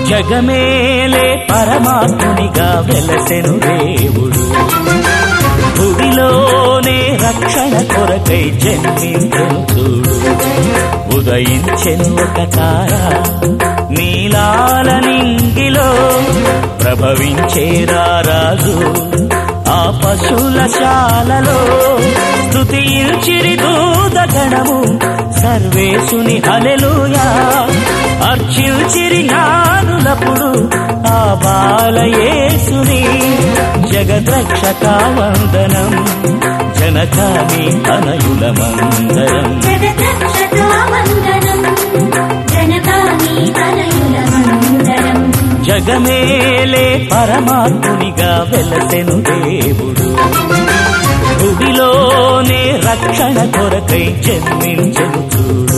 జగమేలే పరమాత్మునిగా వెలసెను దేవుడు భువిలోనే రక్షణ కొరకై జన్మించెను చూడు ఉదయించెను ఒక తార నీలాల నింగిలో ప్రభవించేరా రాజు ఆ పశుల శాలలో స్తుతించిరి దూతగణము సర్వేశుని హలెలుయా అర్చిల్చిరి జ్ఞానులప్పుడు ఆ బాలయేసుని జగద్రక్షక వందనం జనకాని తనయుల మందరం జగద్రక్షకావందనం జనతాని తనయుల మందరం జగమేలే పరమాత్మునిగా వెలసెను దేవుడు భువిలోనే రక్షణ కొరకై జన్మించెను చూడు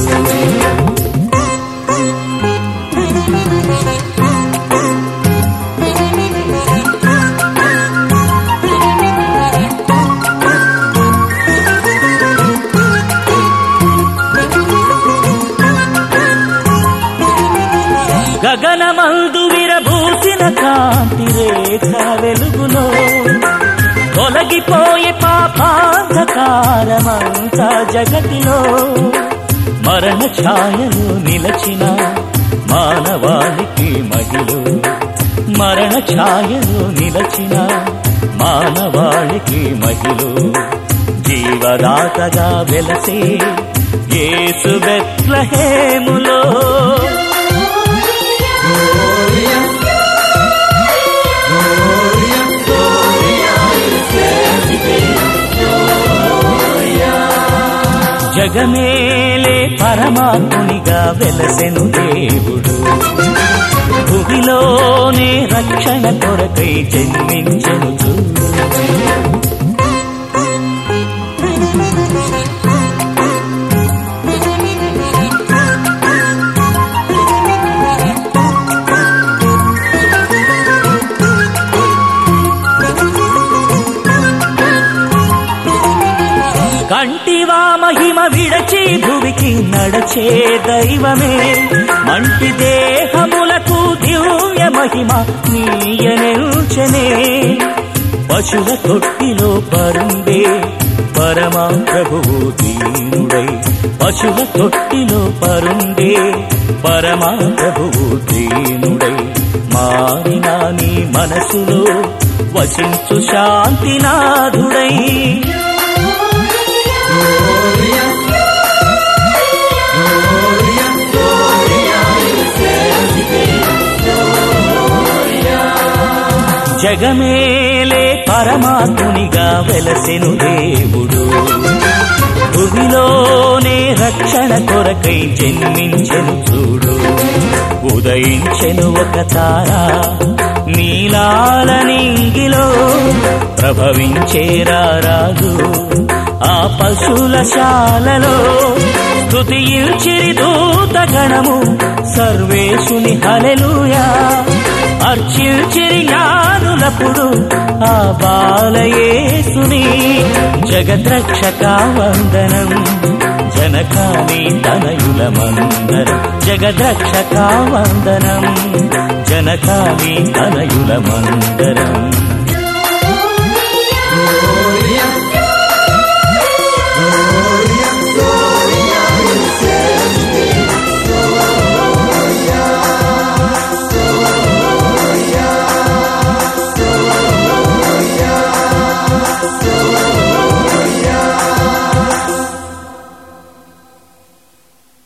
గగనమందు విరబూసిన కాంతి రేఖ వెలుగులో తొలగిపోయే పాపాంధకారమంతా జగతిలో మరణ ఛాయలు నిలచిన మానవాళికి మహిళ మరణ ఛాయలు నిలచిన మానవాళికి మహిళ జీవదాతగా వెలసే యేసు బెత్లహేములో జగమేలే పరమాత్మునిగా వెలసెను దేవుడు భువిలోనే రక్షణ కొరకై జన్మించెను చూడు కంటివా మహిమ విడచి భువికి నడచే దైవమే మంటి దేహములకు దివ్య మహిమ నీయనెల్చనే పశుల తొట్టిలో పరుండే పరమా ప్రభువు దీనుడై పశుల తొట్టిలో పరుండే పరమా ప్రభువు దీనుడై మారిన నీ మనసులో వసించు శాంతినాథుడై జగమేలే పరమాత్మునిగా వెలసెను దేవుడు భువిలోనే రక్షణ కొరకై జన్మించెను చూడు ఉదయించెను ఒక తార నీలాల నింగిలో ప్రభవించేరా రాజు ఆ పశుల శాలలో స్తుతించిరి దూతగణము సర్వేశుని హలెలుయా అర్చిల్చిరి జ్ఞానులప్పుడు ఆ బాలయేసుని జగద్రక్షక వందనం జనకాని తనయుల మందరం జగద్రక్షక వందనం జనకాని తనయుల మందరం